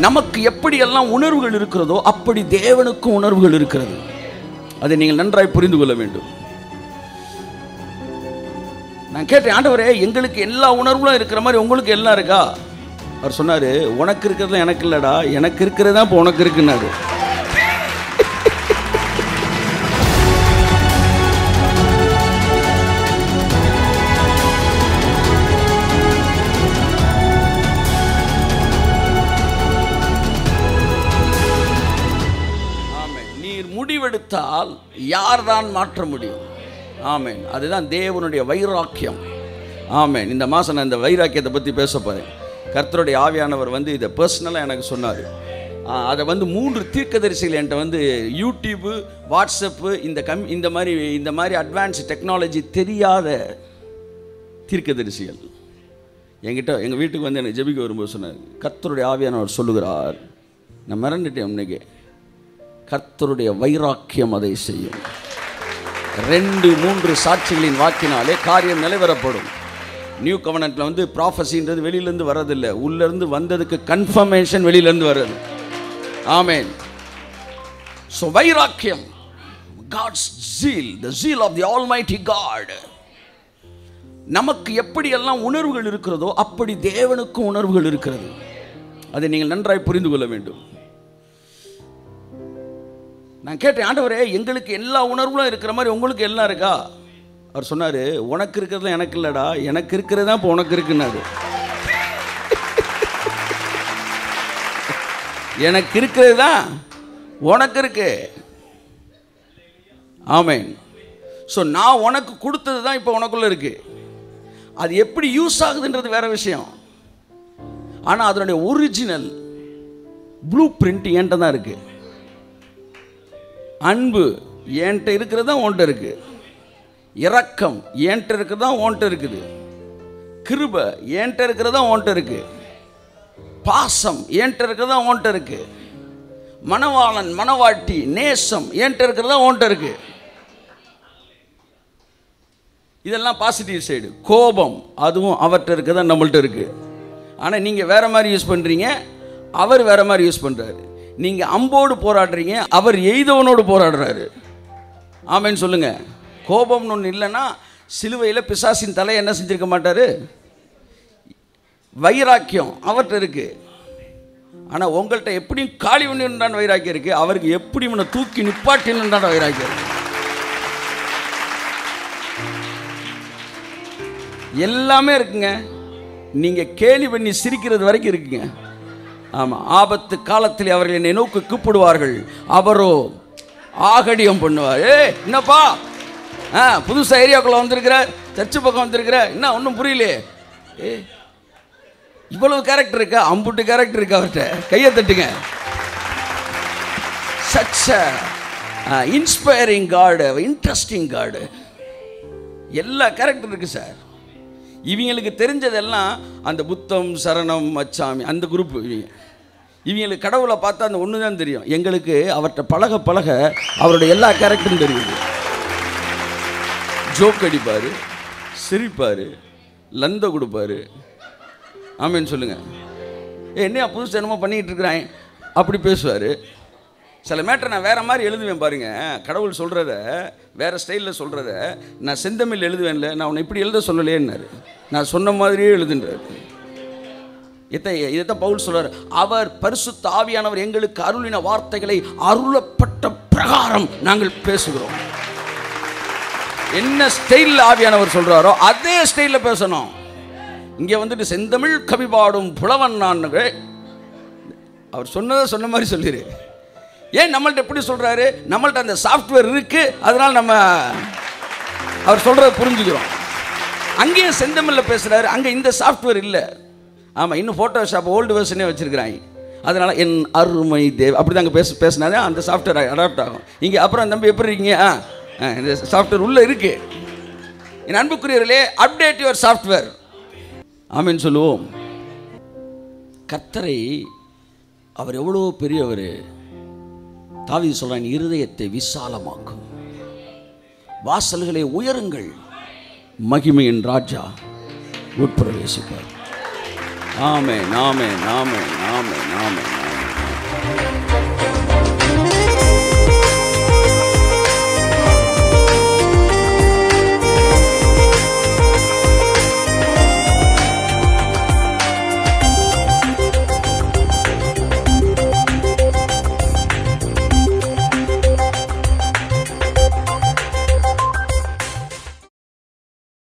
நமக்கு எப்படியெல்லாம் உணர்வுகள் இருக்கிறதோ அப்படி தேவனுக்கும் உணர்வுகள் இருக்கிறது அதை நீங்கள் நன்றாய் புரிந்து கொள்ள வேண்டும் நான் கேட்டேன் ஆண்டவரே எங்களுக்கு எல்லா உணர்வுகளும் இருக்கிற மாதிரி உங்களுக்கு எல்லாம் இருக்கா அவர் சொன்னாரு உனக்கு இருக்கிறது எனக்கு இல்லடா எனக்கு இருக்கிறது தான் இப்போ உனக்கு இருக்குன்னாரு ஆமென் நீர் முடிவெடுத்தால் யார்தான் மாற்ற முடியும் ஆமென் அதுதான் தேவனுடைய வைராக்கியம் ஆமென் இந்த மாதம் நான் இந்த வைராக்கியத்தை பற்றி பேச போகிறேன் கர்த்தருடைய ஆவியானவர் வந்து இதை பர்சனலாக எனக்கு சொன்னார் அதை வந்து மூன்று தீர்க்கதரிசிகள் என்கிட்ட வந்து யூடியூப்பு வாட்ஸ்அப்பு இந்த கம் இந்த மாதிரி இந்த மாதிரி அட்வான்ஸ் டெக்னாலஜி தெரியாத தீர்க்கதரிசிகள் என்கிட்ட எங்கள் வீட்டுக்கு வந்து எனக்கு ஜெபிக்க வரும்போது சொன்னார் கர்த்தருடைய ஆவியானவர் சொல்லுகிறார் நான் மிரண்டுட்டேன் இன்னைக்கு கர்த்தருடைய வைராக்கியம் அதை செய்யும் ரெண்டு மூன்று சாட்சிகளின் வாக்கினாலே காரியம் நிலைவரப்படும் நியூ கவர்னண்ட்ல வந்து ப்ராஃபஸின்றது வெளியிலேருந்து வர்றதில்லை உள்ளேருந்து வந்ததுக்கு கன்ஃபர்மேஷன் வெளியிலேருந்து வர்றது ஆமென் ஸோ வைராக்கியம் God's zeal the zeal of the almighty God நமக்கு எப்படியெல்லாம் உணர்வுகள் இருக்கிறதோ அப்படி தேவனுக்கும் உணர்வுகள் இருக்கிறது அதை நீங்கள் நன்றாய் புரிந்து கொள்ள வேண்டும் நான் கேட்டேன் ஆண்டவரே எங்களுக்கு எல்லா உணர்வுகளும் இருக்கிற மாதிரி உங்களுக்கு எல்லாம் இருக்கா அவர் சொன்னார் உனக்கு இருக்கிறது எனக்கு இல்லைடா எனக்கு இருக்கிறது தான் இப்போ உனக்கு இருக்குன்னாரு எனக்கு இருக்கிறது தான் உனக்கு இருக்கு ஆமென் ஸோ நான் உனக்கு கொடுத்தது தான் இப்போ உனக்குள்ள இருக்கு அது எப்படி யூஸ் ஆகுதுன்றது வேற விஷயம் ஆனால் அதனுடைய ஒரிஜினல் ப்ளூ பிரிண்ட் என்கிட்ட தான் இருக்கு அன்பு என்கிட்ட இருக்கிறது தான் உன்கிட்ட இருக்கு இரக்கம் என்கிட்ட இருக்கிறது தான் உன்கிட்ட இருக்குது கிருப என்கிட்ட இருக்கிறது தான் உன்கிட்ட இருக்கு பாசம் என்கிட்ட இருக்கிறது தான் உன்கிட்ட இருக்கு மணவாளன் மணவாட்டி நேசம் என்கிட்ட இருக்கிறது தான் உன்கிட்ட இருக்கு இதெல்லாம் பாசிட்டிவ் சைடு கோபம் அதுவும் அவர்கிட்ட இருக்க தான் நம்மள்ட்ட இருக்கு ஆனால் நீங்கள் வேற மாதிரி யூஸ் பண்ணுறீங்க அவர் வேற மாதிரி யூஸ் பண்ணுறாரு நீங்கள் அம்போடு போராடுறீங்க அவர் எய்தவனோடு போராடுறாரு ஆமேன்னு சொல்லுங்க கோபம்னு ஒன்று இல்லைன்னா சிலுவையில் பிசாசின் தலை என்ன செஞ்சிருக்க மாட்டார் வைராக்கியம் அவர்கிட்ட இருக்கு ஆனால் உங்கள்கிட்ட எப்படியும் காலி பண்ணிருந்தான் வைராக்கியம் இருக்கு அவருக்கு எப்படி உன்னை தூக்கி நிப்பாட்டினுண்டான வைராக்கியம் இருக்கு எல்லாமே இருக்குங்க நீங்கள் கேலி பண்ணி சிரிக்கிறது வரைக்கும் இருக்குங்க ஆமாம் ஆபத்து காலத்தில் அவர்கள் என்னை நோக்கி கூப்பிடுவார்கள் அவரோ ஆகடியம் பண்ணுவார் ஏ என்னப்பா ஆ புதுசாக ஏரியாக்குள்ளே வந்திருக்கிற சர்ச்சு பக்கம் வந்திருக்கிற என்ன ஒன்றும் புரியலையே ஏ இவ்வளவு கேரக்டர் இருக்கா அம்புட்டு கேரக்டர் இருக்கா அவர்கிட்ட கையை தட்டுங்க சச்ச இன்ஸ்பைரிங் காடு இன்ட்ரெஸ்டிங் காடு எல்லா கேரக்டர் இருக்கு சார் இவங்களுக்கு தெரிஞ்சதெல்லாம் அந்த புத்தம் சரணம் அச்சாமி அந்த குரூப் இவங்க இவங்களுக்கு கடவுளை பார்த்தா அந்த ஒன்று தான் தெரியும் எங்களுக்கு அவர்கிட்ட பழக பழக அவருடைய எல்லா கேரக்டரும் தெரியுது ஜோக் அடிப்பார் சிரிப்பார் லந்த கொடுப்பாரு ஆமேன்னு சொல்லுங்க ஏ என்னையா புதுசு என்னமோ பண்ணிக்கிட்டு இருக்கிறான் அப்படி பேசுவார் சில மேட்டரை நான் வேறு மாதிரி எழுதுவேன் பாருங்க கடவுள் சொல்கிறத வேறு ஸ்டைலில் சொல்கிறத நான் செந்தமிழ் எழுதுவேன்ல நான் உன்னை இப்படி எழுத சொல்லலையேன்னாரு நான் சொன்ன மாதிரியே எழுதுன்றார் இதை இதைத்தான் பவுல் சொல்றார் அவர் பரிசுத்த ஆவியானவர் எங்களுக்கு அருளின வார்த்தைகளை அருளப்பட்ட பிரகாரம் நாங்கள் பேசுகிறோம் என்ன ஸ்டைலில் ஆவியானவர் சொல்றாரோ அதே ஸ்டைலில் பேசணும் இங்கே வந்துட்டு செந்தமிழ் கவி பாடும் புலவன் நான் அவர் சொன்னதை சொன்ன மாதிரி சொல்லிடு ஏன் நம்மள்ட்ட எப்படி சொல்றாரு நம்மள்ட்ட அந்த சாஃப்ட்வேர் இருக்கு அதனால நம்ம அவர் சொல்றத புரிஞ்சுக்கிறோம் அங்கேயும் செந்தமிழில் பேசுறாரு அங்கே இந்த சாஃப்ட்வேர் இல்லை ஆமாம் இன்னும் ஃபோட்டோஷாப் ஓல்டு வெர்ஷனே வச்சிருக்கிறாங்க அதனால என் அருமை தேவ் அப்படி தான் அங்கே பேச பேசினாதே அந்த சாஃப்ட்வேர் அடாப்ட் ஆகும் இங்கே அப்புறம் தம்பி எப்படி இருக்கீங்க ஆ ஆ, இந்த சாஃப்ட்வேர் உள்ளே இருக்கு என் அன்புக்குரியவர்களே அப்டேட் யுவர் சாஃப்ட்வேர் ஆமென்னு சொல்லுவோம் கர்த்தரை அவர் எவ்வளோ பெரியவர் தாவி சொல்றான் இருதயத்தை விசாலமாக்கும் வாசல்களை உயருங்கள் மகிமையின் ராஜா உட்பிரவேசிப்பார் ஆமே நாமே நாமே நாமே நாமே